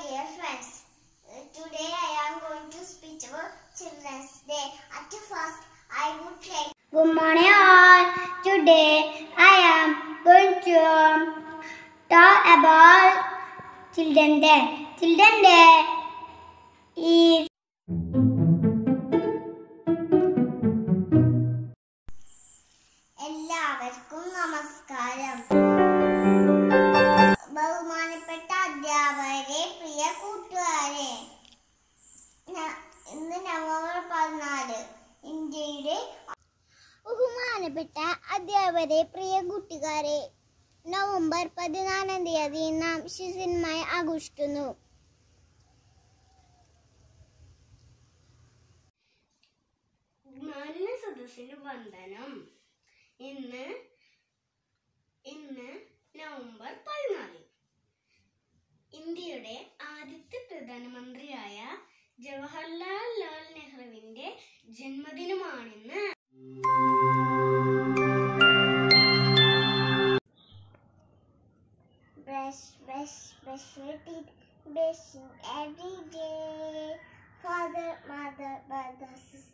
dear friends. Uh, Today I am going to speak about Children's Day. At first, I would like. Good morning, all. Today I am going to talk about Children's Day. Children's Day is എല്ലാവർക്കും നമസ്കാരം ബഹുമാനപ്പെട്ട അധ്യാപകരെ പ്രിയ കൂട്ടുകാരെ ന- ഇന്ന് November പതിനാല് ഇന്ത്യയുടെ ബഹുമാനപ്പെട്ട അധ്യാപകരെ പ്രിയ കൂട്ടുകാരെ നവംബർ പതിനാലാം തീയതി നാം ശിശുന്മായി ആഘോഷിക്കുന്നു മാലിന്യ സദസ്സിന് വന്ദനം ഇന്ന് ഇന്ന് നവംബർ പതിനാല് ഇന്ത്യയുടെ ആദ്യത്തെ പ്രധാനമന്ത്രിയായ ജവഹർലാൽ ലാൽ നെഹ്റുവിന്റെ ജന്മദിനമാണിന്ന് brush, brush, brush your teeth, brushing every day. Father, mother, brother, sister.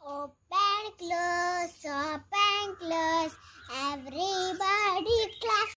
Open, close, open, close. Everybody clap.